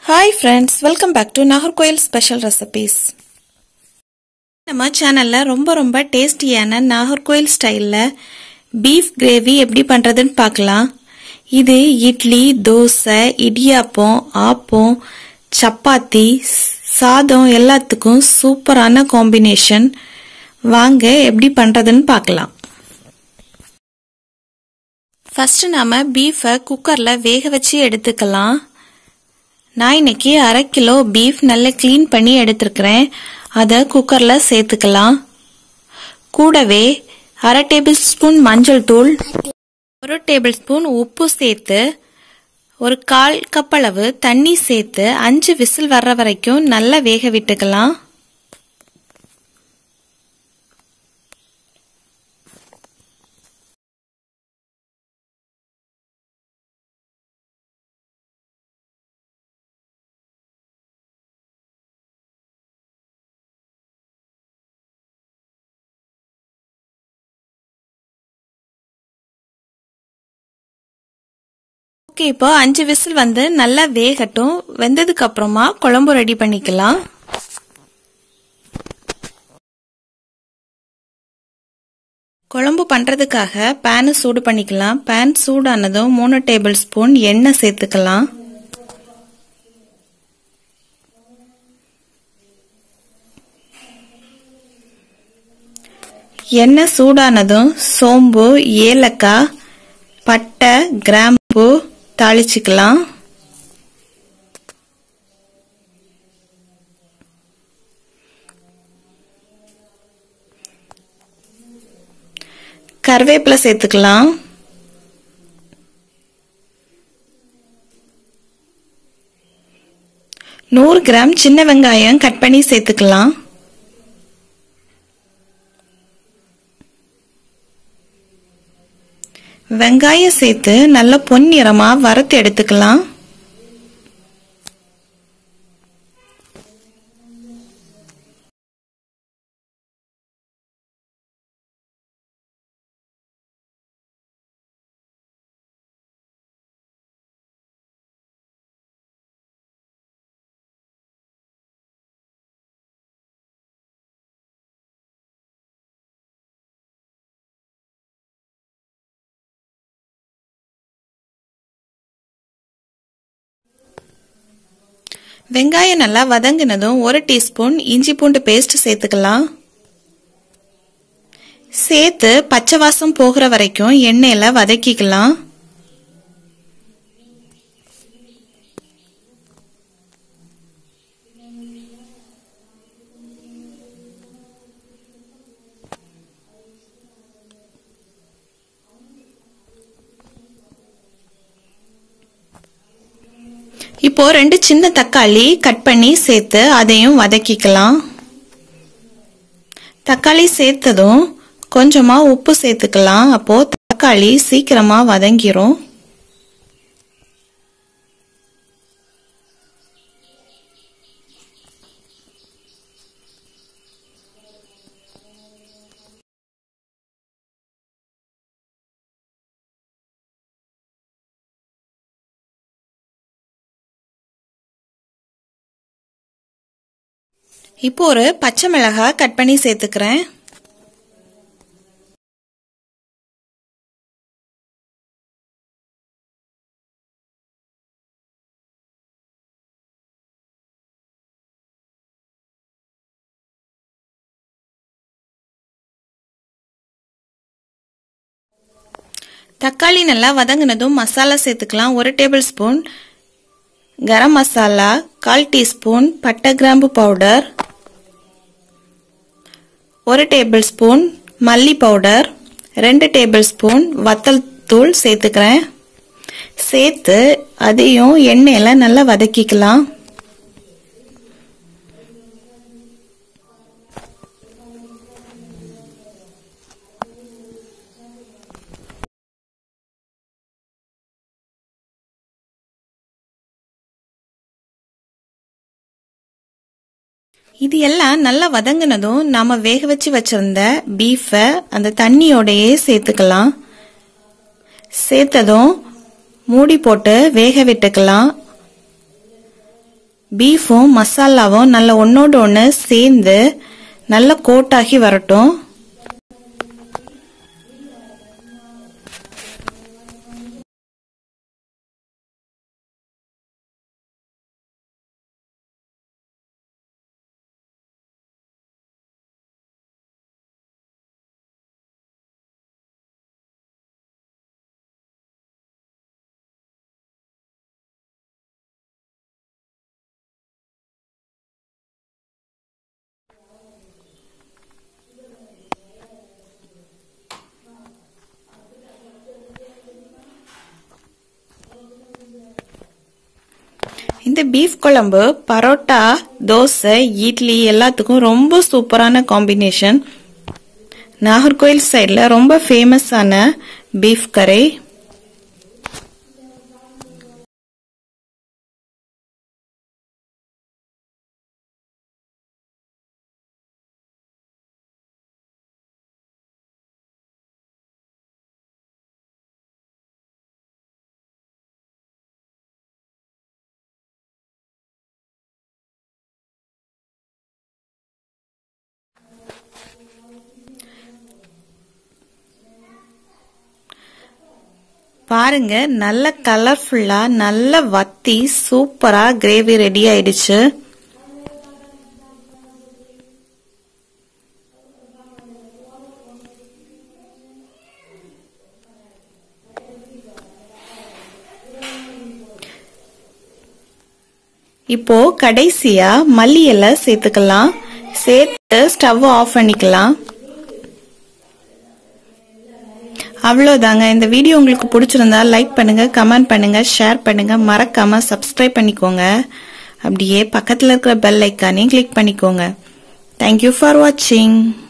hi friends welcome back to Nagercoil special recipes நம்ம சேனலில் ரொம்ப ரொம்ப டேஸ்டியான நாகர்கோயில் ஸ்டைலில் பீஃப் கிரேவி எப்படி பண்ணுறதுன்னு பார்க்கலாம் இது இட்லி தோசை இடியாப்பம் ஆப்பம் சப்பாத்தி சாதம் எல்லாத்துக்கும் சூப்பரான காம்பினேஷன் வாங்க எப்படி பண்ணுறதுன்னு பார்க்கலாம் ஃபர்ஸ்ட் நாம பீஃபை குக்கரில் வேக வச்சு எடுத்துக்கலாம் நான் இன்னைக்கு அரை கிலோ பீஃப் நல்லா க்ளீன் பண்ணி எடுத்திருக்கிறேன் அதை குக்கரில் சேர்த்துக்கலாம் கூடவே அரை டேபிள் ஸ்பூன் மஞ்சள் தூள் ஒரு டேபிள் ஸ்பூன் உப்பு சேர்த்து ஒரு கால் கப் அளவு தண்ணி சேர்த்து அஞ்சு விசில் வர்ற வரைக்கும் நல்லா வேக விட்டுக்கலாம் ஓகே இப்போ அஞ்சு விசில் வந்து நல்லா வேகட்டும் வெந்ததுக்கு அப்புறமா குழம்பு ரெடி பண்ணிக்கலாம் குழம்பு பண்றதுக்காக பேனு சூடு பண்ணிக்கலாம் பேன் சூடானதும் மூணு டேபிள் ஸ்பூன் எண்ணெய் சேர்த்துக்கலாம் எண்ணெய் சூடானதும் சோம்பு ஏலக்காய் பட்டை கிராம்பு தாளிச்சுக்கலாம் கருவேப்பிலை சேர்த்துக்கலாம் நூறு கிராம் சின்ன வெங்காயம் கட் பண்ணி சேர்த்துக்கலாம் வெங்காயம் சேர்த்து நல்ல பொன்னிறமா வறுத்து எடுத்துக்கலாம் வெங்காயம் நல்லா வதங்கினதும் ஒரு டீஸ்பூன் இஞ்சி பூண்டு பேஸ்ட் சேர்த்துக்கலாம் சேர்த்து பச்சை வாசம் போகிற வரைக்கும் எண்ணெயில வதக்கிக்கலாம் இப்போ ரெண்டு சின்ன தக்காளி கட் பண்ணி சேர்த்து அதையும் வதக்கிக்கலாம் தக்காளி சேர்த்ததும் கொஞ்சமா உப்பு சேர்த்துக்கலாம் அப்போ தக்காளி சீக்கிரமா வதங்கிரும் இப்போ ஒரு பச்சை மிளகாய் கட் பண்ணி சேர்த்துக்கிறேன் தக்காளி நல்லா வதங்கினதும் மசாலா சேர்த்துக்கலாம் ஒரு டேபிள் ஸ்பூன் கரம் மசாலா கால் டீஸ்பூன் பட்டை கிராம்பு பவுடர் ஒரு டேபிள் ஸ்பூன் மல்லி பவுடர் ரெண்டு டேபிள் ஸ்பூன் வத்தல் தூள் சேர்த்துக்கிறேன் சேர்த்து அதையும் எண்ணெயில் நல்லா வதக்கிக்கலாம் இது எல்லாம் நல்லா வதங்கினதும் நாம வேக வச்சு வச்சிருந்த பீஃபை அந்த தண்ணியோடையே சேர்த்துக்கலாம் சேர்த்ததும் மூடி போட்டு வேக விட்டுக்கலாம் பீஃபும் மசாலாவும் நல்ல ஒன்னோட ஒன்று சேர்ந்து நல்ல கோட்டாகி வரட்டும் இந்த பீஃப் குழம்பு பரோட்டா தோசை இட்லி எல்லாத்துக்கும் ரொம்ப சூப்பரான காம்பினேஷன் நாகர்கோயில் சைடில் ரொம்ப ஃபேமஸான பீஃப் கரை பாருங்க நல்ல கலர்ஃபுல்லா நல்ல வத்தி சூப்பரா கிரேவி ரெடி ஆயிடுச்சு இப்போ கடைசியா மல்லி இலை சேர்த்துக்கலாம் சேர்த்து ஸ்டவ் ஆஃப் பண்ணிக்கலாம் அவ்வளோதாங்க இந்த வீடியோ உங்களுக்கு பிடிச்சிருந்தா லைக் பண்ணுங்க கமெண்ட் பண்ணுங்க ஷேர் பண்ணுங்க மறக்காம சப்ஸ்கிரைப் பண்ணிக்கோங்க அப்படியே பக்கத்தில் இருக்கிற பெல் ஐக்கானையும் கிளிக் பண்ணிக்கோங்க தேங்க்யூ ஃபார் வாட்சிங்